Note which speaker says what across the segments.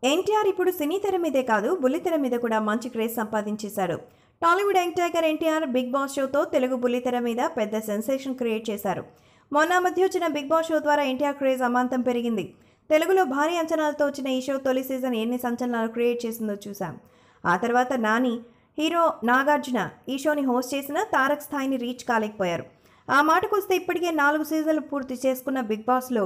Speaker 1: ఎన్టీఆర్ ఇప్పుడు సినీ తెర మీదే కాదు బుల్లితెర మీద కూడా మంచి క్రేజ్ సంపాదించేశాడు Tollywood young tiger NTR big boss షోతో తెలుగు బుల్లితెర మీద పెద్ద సెన్సేషన్ క్రియేట్ చేశారు మొన్న మధ్య వచ్చిన బిగ్ బాస్ షో ద్వారా ఎన్టీఆర్ క్రేజ్ అమాంతం పెరిగింది తెలుగులో భారీ అంచనాలతో వచ్చిన ఈ షో తొలి సీజన్ ఎన్ని సంచలనాలు క్రియేట్ చేసిందో చూసాం ఆ తర్వాత నాని హీరో నాగార్జున ఈ షోని హోస్ట్ చేసిన తారక్ స్థాయిని రీచ్ కాలేకపోయారు ఆ మాటకొస్తే ఇప్పటికే నాలుగు సీజన్లు పూర్తి చేసుకున్న బిగ్ బాస్లో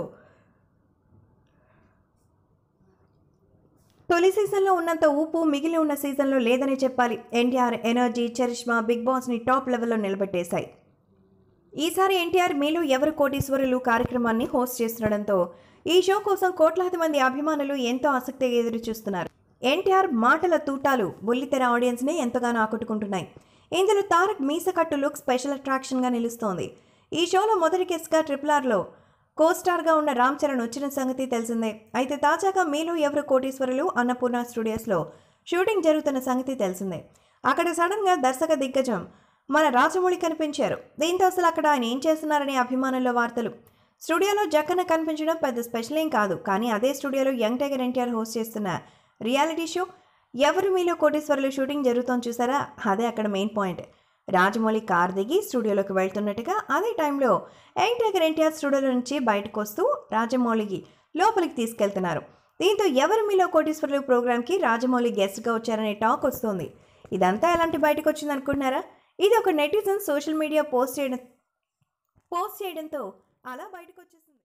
Speaker 1: తొలి సీజన్లో ఉన్నంత ఊపు మిగిలి ఉన్న సీజన్లో లేదని చెప్పాలి ఎన్టీఆర్ ఎనర్జీ చరిష్మా బిగ్ బాస్ని టాప్ లెవెల్లో నిలబెట్టేశాయి ఈసారి ఎన్టీఆర్ మీలో ఎవరు కోటీశ్వరులు కార్యక్రమాన్ని హోస్ట్ చేస్తుండడంతో ఈ షో కోసం కోట్లాది మంది అభిమానులు ఎంతో ఆసక్తిగా ఎదురు చూస్తున్నారు ఎన్టీఆర్ మాటల తూటాలు బుల్లితెర ఆడియన్స్ని ఎంతగానో ఆకట్టుకుంటున్నాయి ఇందులో తారక్ మీసకట్టు లుక్ స్పెషల్ అట్రాక్షన్గా నిలుస్తోంది ఈ షోలో మొదటి గెస్ట్గా ట్రిపుల్ ఆర్లో కో స్టార్గా ఉన్న రామ్ చరణ్ వచ్చిన సంగతి తెలిసిందే అయితే తాజాగా మీలో ఎవరు కోటీశ్వరులు అన్నపూర్ణ స్టూడియోస్లో షూటింగ్ జరుగుతున్న సంగతి తెలిసిందే అక్కడ సడన్గా దర్శక దిగ్గజం మన రాజమౌళి కనిపించారు దీంతో అసలు అక్కడ ఆయన ఏం చేస్తున్నారనే అభిమానుల వార్తలు స్టూడియోలో జక్కన కనిపించడం పెద్ద స్పెషల్ ఏం కాదు కానీ అదే స్టూడియోలో యంగ్ టైగర్ ఎన్టీఆర్ హోస్ట్ చేస్తున్న రియాలిటీ షో ఎవరు మీలో కోటీశ్వరులు షూటింగ్ జరుగుతోంది చూసారా అదే అక్కడ మెయిన్ పాయింట్ రాజమౌళి కార్ దిగి స్టూడియోలోకి వెళ్తున్నట్టుగా అదే టైంలో యంగ్ టైగర్ ఎన్టీఆర్ స్టూడియోలో నుంచి బయటకు వస్తూ రాజమౌళికి లోపలికి తీసుకెళ్తున్నారు దీంతో ఎవరు మీలో కోటీశ్వరులు ప్రోగ్రామ్కి రాజమౌళి గెస్ట్గా వచ్చారనే టాక్ వస్తుంది ఇదంతా ఎలాంటి బయటకు వచ్చింది అనుకుంటున్నారా ఇది ఒక నెటిజన్ సోషల్ మీడియా పోస్ట్ చేయడం పోస్ట్ చేయడంతో అలా బయటకు వచ్చేసి